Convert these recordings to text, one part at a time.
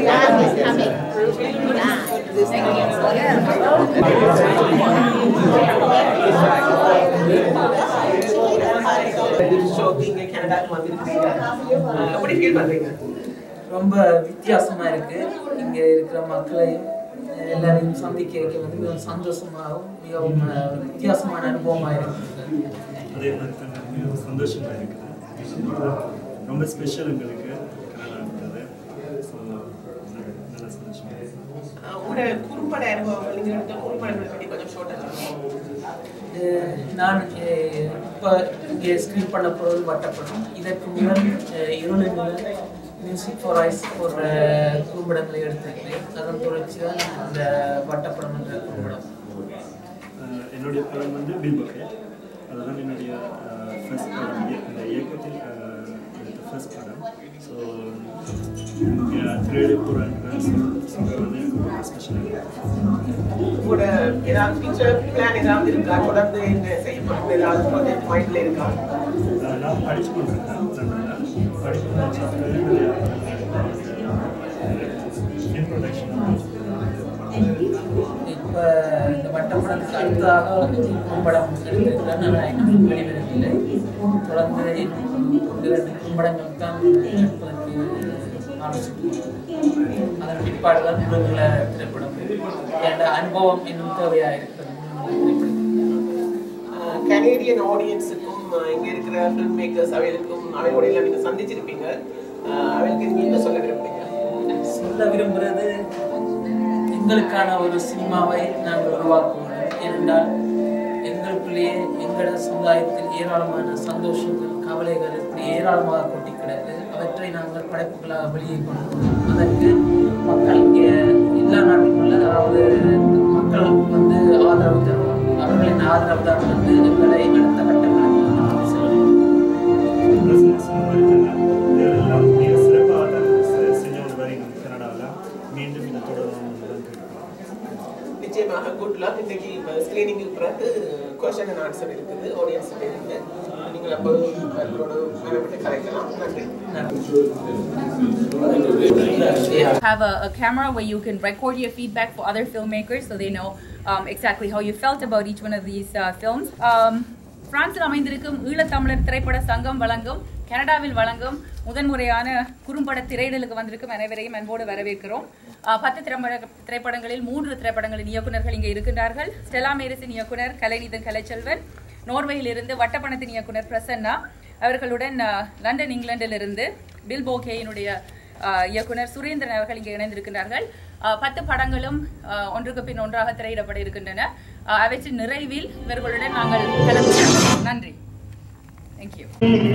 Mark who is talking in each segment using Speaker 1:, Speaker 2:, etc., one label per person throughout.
Speaker 1: ஷோக்கு இங்க கனடாக்கு வந்திருக்கீங்க அஹ் எப்படி ஃபீல் பண்றீங்க
Speaker 2: ரொம்ப வித்தியாசமா இருக்கு இங்க இருக்கிற மக்களையும் அஹ் எல்லாரையும் சந்திக்க வைக்க வந்து மிகவும் சந்தோஷமாகவும் மிகவும் அஹ், ஒரு வித்தியாசமான அனுபவமா இருக்கு
Speaker 3: அதே மாதிரி தான் மிகவும் சந்தோஷமா இருக்குது ரொம்ப ஸ்பெஷல் எங்களுக்கு கனடான்றது ஸோ நல்ல சந்தோஷமா இருக்கு
Speaker 1: அஹ் உங்களோட குறும்பட அனுபவங்கள் நீங்க எடுத்த குறும்படங்களை பற்றி கொஞ்சம் ஷோட்டா சொல்லுங்க
Speaker 2: அஹ், நான் அஹ், இப்ப இங்கே ஸ்கிரீன் பண்ண போறது வட்டப்படம் இதற்கு முதல் அஹ், இருளு நிழல் மியூசிக் ஃபார் ஐஸ் போன்ற குறும்படங்களை எடுத்திருக்கிறேன் அதன் தொடர்ச்சி தான் இந்த வட்டப்படம் என்ற குறும்படம்
Speaker 3: அஹ் என்னுடைய படம் வந்து பில் பக்கே அதெல்லாம் என்னுடைய ஃபர்ஸ்ட் படம் இய- இந்த இயக்கத்தில் அஹ், எடுத்த ஃபர்ஸ்ட் படம் ஸோ த்ரீடி போகிறாங்க ஸோ வந்து எனக்கு ரொம்ப ஸ்பெஷலாக
Speaker 1: உங்களோட ஏதாவது ஃபியூச்சர் பிளான் ஏதாவது இருக்கா தொடர்ந்து என்ன செய்ய போறது ஏதாவது ப்ராஜெக்ட் மைண்ட்ல இருக்கா
Speaker 3: நான் படிச்சு கொண்டிருக்கேன் லண்டனில் படிப்பு முடிச்சதுக்கு என்னுடைய இன்ட்ரோடக்ஷன்
Speaker 2: இப்ப இந்த வட்டப்படத்துக்கு அடுத்ததாக ஒரு குறும்படம் எடுத்திருக்கிறேன் ஆனால் இன்னும் வெளிவரவில்லை தொடர்ந்து இன்னும் ஒரு இரண்டு குறும்படங்கள் தான் எடுப்பதற்கு ஆலோசிக்கிறோம் அதன் பிற்பாடு தான் முழுநில திரைப்படம் என்ற அனுபவம் இன்னும் தேவையாக இருக்கிறது முழுநில திரைப்படம்
Speaker 1: கனேடியன் ஆடியன்ஸுக்கும் இங்க இருக்கிற ஃபில்ம் மேக்கர்ஸ் அவைகளுக்கும் அவையோட எல்லாம் நீங்க சந்திச்சிருப்பீங்க அஹ் அவைகளுக்கு நீங்க என்ன சொல்ல விரும்புறீங்க
Speaker 2: சொல்ல விரும்புகிறது எங்களுக்கான ஒரு சினிமாவை நாங்கள் உருவாக்குவோம் ஏனென்றால் எங்களுக்குள்ளேயே எங்களோட சமுதாயத்தில் ஏராளமான சந்தோஷங்கள் கவலைகள் இப்படி ஏராளமாக கொட்டி கிடக்கு அவற்றை நாங்கள் படைப்புகளாக வெளியே கொண்டு வரோம். அதற்கு மக்கள் இங்கே எல்லா நாட்டுக்குள்ள அதாவது மக்கள் வந்து ஆதரவு தரும் அவர்களின் ஆதரவு தான் வந்து எங்களை அடுத்த கட்டங்களுக்கு கொண்டு செல்லும்
Speaker 3: இதெல்லாம் மிக சிறப்பாக தான் செ- செஞ்சு கொண்டு வரீங்க கனடாவில் மீண்டும் இதை தொடரணும்னு தான் கேட்டுக்கிறோம்
Speaker 1: நிச்சயமாக குட் லக் இன்னைக்கு ஸ்கிரீனிங்க்கு பிறகு கொஸ்டின் அண்ட் ஆன்சர் இருக்குது ஆடியன்ஸ் இருக்கு நீங்கள் அப்போ அவர்களோட மனப்பட்டு கலைக்கலாம் நன்றி
Speaker 4: have a, a camera where you can record your feedback for other filmmakers so they know um, exactly how you felt about each one of these uh, films. Um, பிரான்சில் அமைந்திருக்கும் ஈழத்தமிழர் திரைப்பட சங்கம் வழங்கும் கனடாவில் வழங்கும் முதன்முறையான குறும்பட திரையிடலுக்கு வந்திருக்கும் அனைவரையும் அன்போடு வரவேற்கிறோம் uh, பத்து திரைப்பட திரைப்படங்களில் மூன்று திரைப்படங்களின் இயக்குனர்கள் இங்கே இருக்கின்றார்கள் ஸ்டெலா மேரிஸின் இயக்குனர் கலைநீதன் கலைச்செல்வன் நோர்வேயில் இருந்து வட்டப்பணத்தின் இயக்குனர் பிரசன்னா அவர்களுடன் uh, லண்டன் இங்கிலாந்திலிருந்து பில் போகேயினுடைய ஆஹ் இயக்குனர் சுரேந்திரன் அவர்கள் இங்கே இணைந்திருக்கின்றார்கள் ஆஹ் பத்து படங்களும் ஆஹ் ஒன்றுக்கு பின் ஒன்றாக திரையிடப்பட இருக்கின்றன ஆஹ் அவற்றின் நிறைவில் இவர்களுடன் நாங்கள் கலந்து நன்றி தேங்க்யூ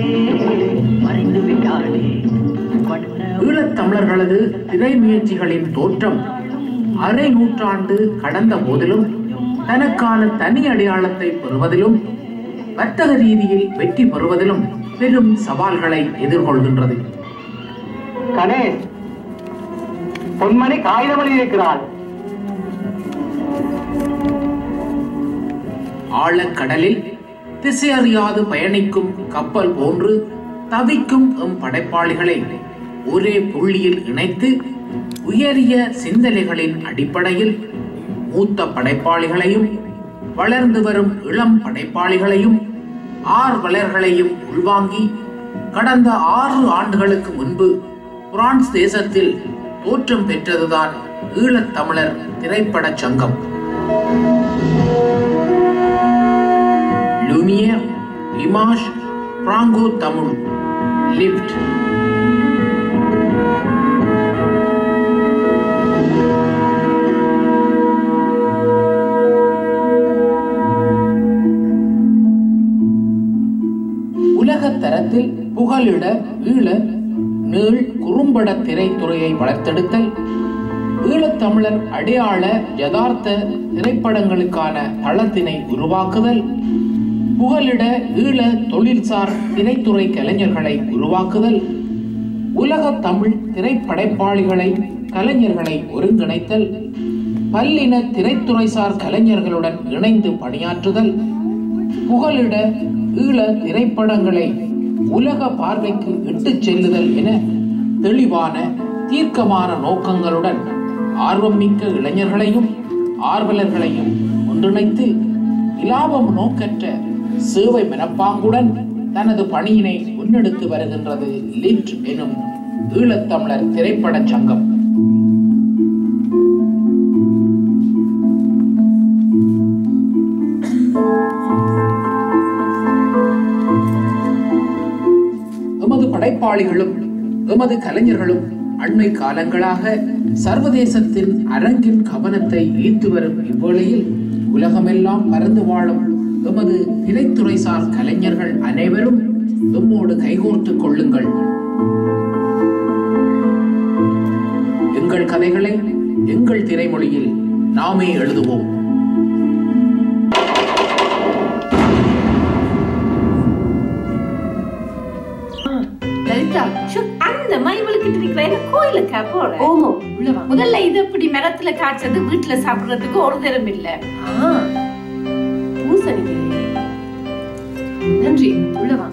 Speaker 5: ஈழத்தமிழர்களது திரை முயற்சிகளின் தோற்றம் அரை நூற்றாண்டு கடந்த போதிலும் தனக்கான தனி அடையாளத்தை பெறுவதிலும் வர்த்தக ரீதியில் வெற்றி பெறுவதிலும் பெரும் சவால்களை எதிர்கொள்கின்றது
Speaker 6: கணேஷ் பொன்மணி காகிதம் எழுதியிருக்கிறாள்
Speaker 5: ஆழக்கடலில் திசையறியாது பயணிக்கும் கப்பல் போன்று தவிக்கும் எம் படைப்பாளிகளை ஒரே புள்ளியில் இணைத்து உயரிய சிந்தனைகளின் அடிப்படையில் மூத்த படைப்பாளிகளையும் வளர்ந்து வரும் இளம் படைப்பாளிகளையும் ஆர்வலர்களையும் உள்வாங்கி கடந்த ஆறு ஆண்டுகளுக்கு முன்பு பிரான்ஸ் தேசத்தில் தோற்றம் பெற்றதுதான் ஈழத்தமிழர் திரைப்படச் சங்கம் லூமியர் இமாஷ் பிராங்கோ தமிழ் லிப்ட் உலக தரத்தில் புகலிட ஈழ நீள் குறும்பட திரைத்துறையை வளர்த்தெடுத்தல் ஈழத்தமிழர் அடையாள யதார்த்த திரைப்படங்களுக்கான தளத்தினை உருவாக்குதல் புகலிட ஈழ தொழில்சார் திரைத்துறை கலைஞர்களை உருவாக்குதல் உலக தமிழ் திரைப்படைப்பாளிகளை கலைஞர்களை ஒருங்கிணைத்தல் பல்லின திரைத்துறைசார் கலைஞர்களுடன் இணைந்து பணியாற்றுதல் புகலிட ஈழ திரைப்படங்களை உலக பார்வைக்கு இட்டுச் செல்லுதல் என தெளிவான தீர்க்கமான நோக்கங்களுடன் ஆர்வமிக்க இளைஞர்களையும் ஆர்வலர்களையும் ஒன்றிணைத்து இலாபம் நோக்கற்ற சேவை மனப்பாங்குடன் தனது பணியினை முன்னெடுத்து வருகின்றது லிட் எனும் ஈழத்தமிழர் திரைப்படச் சங்கம் எமது படைப்பாளிகளும் எமது கலைஞர்களும் அண்மை காலங்களாக சர்வதேசத்தின் அரங்கின் கவனத்தை ஈர்த்து வரும் இவ்வேளையில் உலகமெல்லாம் பறந்து வாழும் எமது திரைத்துறைசார் கலைஞர்கள் அனைவரும் எம்மோடு கைகோர்த்துக் கொள்ளுங்கள் எங்கள் கதைகளை எங்கள் திரைமொழியில் நாமே எழுதுவோம்
Speaker 7: லலிதா ஷோ, அந்த மாதிரி விழுக்கிட்டு இருக்கிற என்ன கோயிலுக்கா போற
Speaker 8: ஓமோ உள்ள வா
Speaker 7: முதல்ல இது இப்படி மரத்துல காய்ச்சது வீட்டுல சாப்பிடுறதுக்கு ஒரு தரம் இல்ல
Speaker 8: ஆ பூசணிக்கு நன்றி உள்ள வா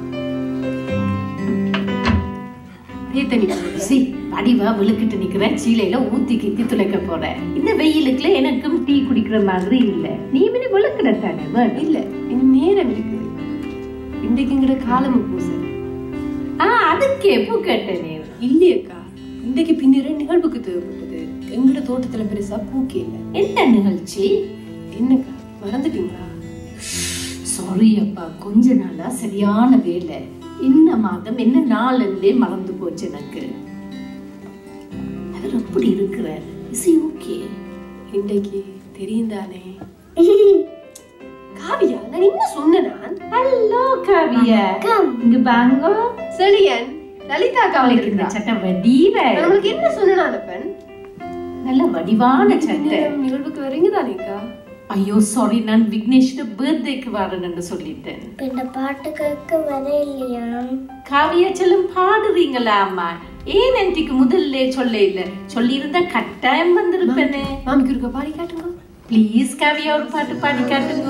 Speaker 8: ஏத்தனி
Speaker 7: சி வடிவா விழுக்கிட்டு நிக்கிற சீலையில ஊத்தி கித்தி துளைக்க போற இந்த வெயிலுக்குள்ள எனக்கும் டீ குடிக்கிற மாதிரி இல்ல நீ மினி விழுக்கிட தானே வேணும்.
Speaker 8: இல்ல இன்னும் நேரம் இருக்குது இன்றைக்குங்கிற காலம் பூசை
Speaker 7: ஆ அதுக்கே பூ கேட்டேனே
Speaker 8: இல்லையக்கா இன்றைக்கு பின்னிற நிகழ்வுக்கு தேவைப்பட்டது எங்கட தோட்டத்துல பெருசா பூக்கே இல்ல
Speaker 7: என்ன நிகழ்ச்சி
Speaker 8: என்னக்கா மறந்துட்டீங்களா
Speaker 7: சாரி அப்பா கொஞ்ச நாளா சரியான வேலை என்ன மாதம் என்ன நாள்ன்றே மறந்து போச்சு எனக்கு அவர் அப்படி இருக்கிறார் இஸ் ஓகே
Speaker 8: இன்றைக்கு தெரியும் தானே காவியா நான் என்ன சொன்னேன் நான்
Speaker 7: ஹலோ காவியா இங்க பாங்கோ
Speaker 8: செழியன் லலிதா
Speaker 7: அவளுக்கு
Speaker 8: காவலுக்கு
Speaker 7: இந்த சட்டை வடிவ
Speaker 8: நம்மளுக்கு என்ன சொன்னேன் அப்பன்
Speaker 7: நல்ல வடிவான சட்டை
Speaker 8: நிகழ்வுக்கு வரீங்க தானேக்கா
Speaker 7: ஐயோ சாரி நான் விக்னேஷோட பர்த்டேக்கு வரேன்னு சொல்லிட்டேன்
Speaker 9: இந்த பாட்டு கேட்க வர இல்லையா
Speaker 7: காவியா செல்லம் பாடுறீங்களா அம்மா ஏன் ஆன்ட்டிக்கு முதல்ல சொல்ல இல்ல சொல்லியிருந்தா கட்டாயம் வந்திருப்பேனே
Speaker 8: மாமிக்கு இருக்க பாடி காட்டுங்க
Speaker 7: ப்ளீஸ் காவியா ஒரு பாட்டு பாடி காட்டுங்க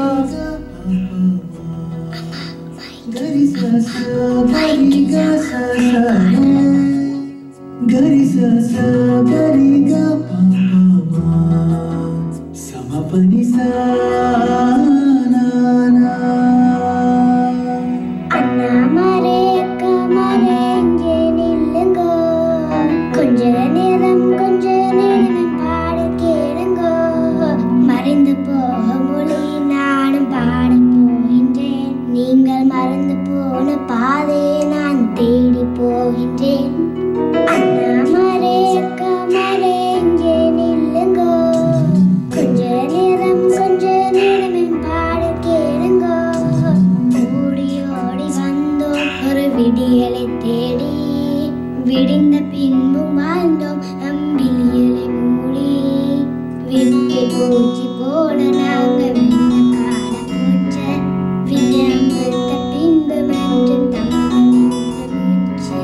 Speaker 9: அண்ணா மரே அக்கா மரே இங்கே நில்லுங்க கொஞ்ச நேரம் கொஞ்ச நேரம் பாட கேளுங்க மறைந்து போக மொழி நானும் பாட போகின்றேன் நீங்கள் மறந்து போன பாதையை நான் தேடி போகின்றேன் அண்ணா மரே அக்கா மரே இங்கே நில்லுங்க கொஞ்ச நேரம் கொஞ்ச நேரம் பாட கேளுங்க ஓடி ஓடி வந்தோம் ஒரு விடியலை தேடி விடிந்த பின்பும் வாழ்ந்தோம் அம்பிலியலை மூடி விட்டு பூச்சி போல நாங்க விண்ண காண போச்ச விஜயம் வைத்த பின்பு மற்றும் தம்பி மூச்சு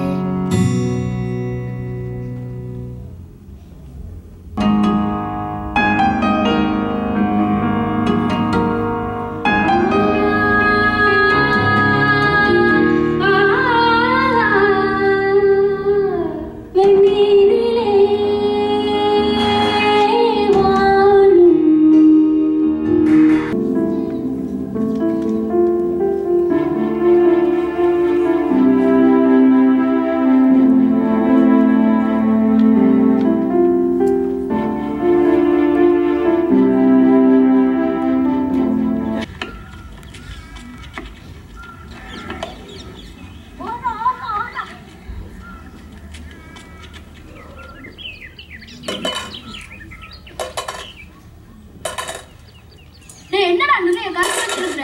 Speaker 10: என்னடா நிறைய காசு வச்சிருக்கிற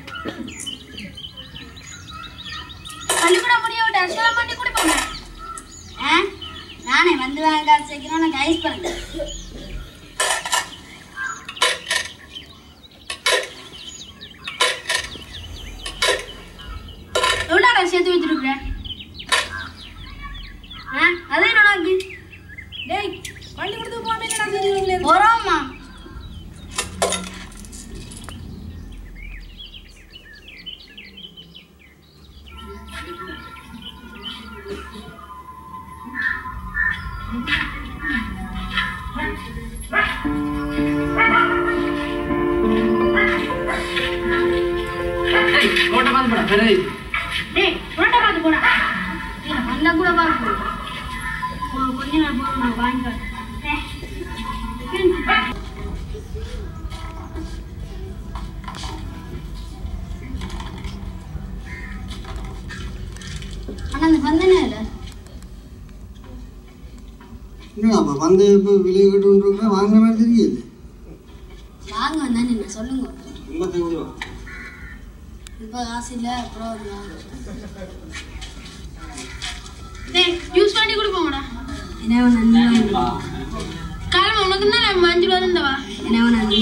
Speaker 10: பள்ளிக்கூடம் முடிய விட்டு அசலாம் பண்ணி கொடுப்பாங்க ஆ நானே வந்து வாங்க காசு வைக்கிறோம் உனக்கு ஐஸ் பண்ணுங்க எவ்வளோடா சேர்த்து வச்சிருக்கிற ஆ அதே உனக்கு டேய் பள்ளிக்கூடத்துக்கு போகாம என்னடா செய்றீங்களே போறோம்மா
Speaker 9: ஆ
Speaker 11: போடா பெரிய
Speaker 10: டேய் உருண்டை பார்த்து போடா இல்ல வந்தா கூட பார்க்க கொஞ்ச நாள் போறோம் நான் வாங்கி ஆனா அந்த பந்தனே இல்லை
Speaker 12: என்னடா அப்போ வந்து இப்போ விலை கட்டுன்றோம்னா வாங்குற மாதிரி தெரியுது
Speaker 10: வாங்க வந்தா நீங்க சொல்லுங்க
Speaker 12: ஐம்பத்தஞ்சு ரூபா
Speaker 10: இப்போ காசு இல்லை அப்புறம் ஒரு நாள். டேய் யூஸ் பண்ணி கொடுப்போம்டா என்ன நன்றி காலம் உனக்கு தான் நம்ம அஞ்சு ரூபா இருந்தவா என்ன நன்றி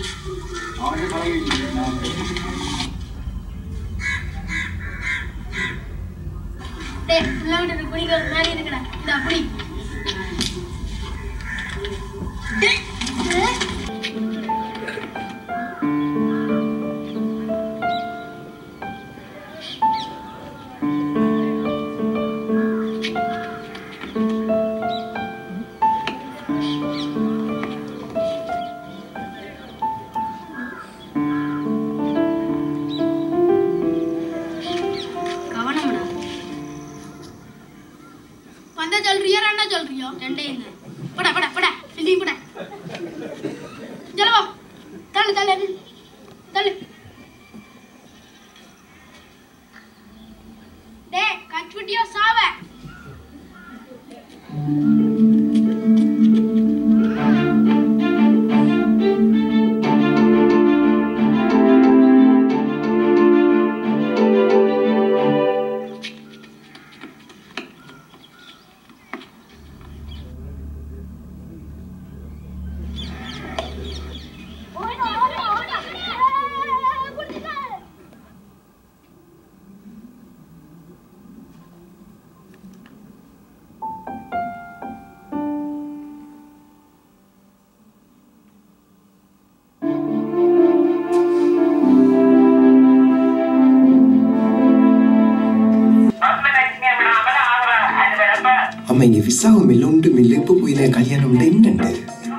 Speaker 10: டேய் உள்ள விட்டு குடிக்கிற மாதிரி இருக்குடா இந்த அப்படி டேய் டேய். கவனம்டா வந்தா சொல்றியா ரெண்டா சொல்றியோ ரெண்டையும் தான் படா படா படா இல்லி படா ஜலவா தள்ளு தள்ளு தள்ளு டே கச்சுட்டியோ சாவ
Speaker 13: அம்மா இங்க விசாவும் இல்லை உண்டும் இல்லை இப்போ போய் நான் கல்யாணம் உண்டு என்னண்டு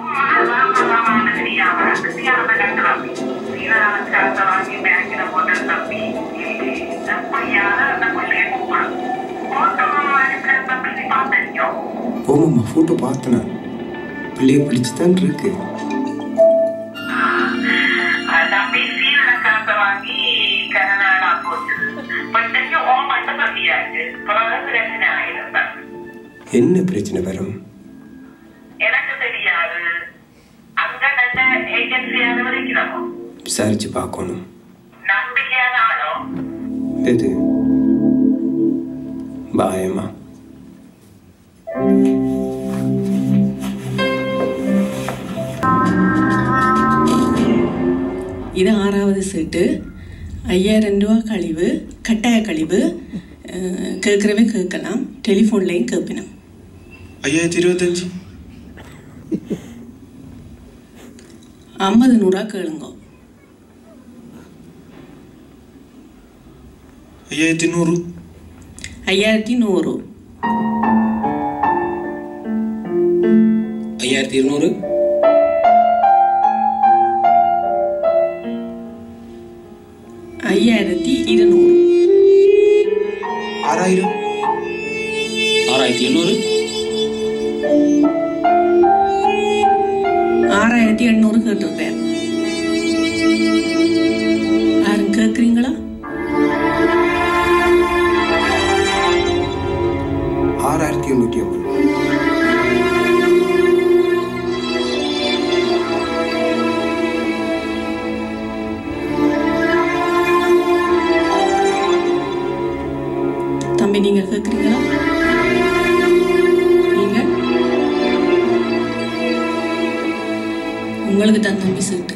Speaker 13: ஓமாம்மா ஃபோட்டோ பார்த்தேன் பிள்ளைய பிடிச்சு தான் இருக்கு என்ன பிரச்சனை வரும் விசாரிச்சு பார்க்கணும் எது பாயமா
Speaker 14: இது ஆறாவது சீட்டு ஐயாயிரம் ரூபா கழிவு கட்டாய கழிவு கேட்குறவே கேட்கலாம் டெலிஃபோன்லேயும் கேட்பினோம்
Speaker 13: ஐயாயிரத்தி இருபத்தஞ்சு
Speaker 14: ஐம்பது நூறா கேளுங்க
Speaker 13: ஐயாயிரத்தி நூறு
Speaker 14: ஐயாயிரத்தி நூறு
Speaker 13: ஐயாயிரத்தி இருநூறு
Speaker 14: ஐயாயிரத்தி இருநூறு
Speaker 13: ஆறாயிரம்
Speaker 5: ஆறாயிரத்தி எண்ணூறு
Speaker 14: ஆறாயிரத்தி எண்ணூறு கேட்டிருப்பேன் யாரும் கேட்குறீங்களா
Speaker 13: ஆறாயிரத்தி எண்ணூற்றி ஐம்பது
Speaker 14: தம்பி நீங்கள் கேட்குறீங்களா நீங்க உங்களுக்கு தான் தம்பி சீட்டு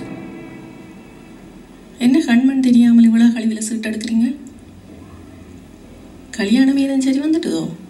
Speaker 14: என்ன கண்மண் தெரியாமல் இவ்வளோ கழிவில் சீட்டு எடுக்கிறீங்க கல்யாணம் ஏதும் சரி வந்துட்டுதோ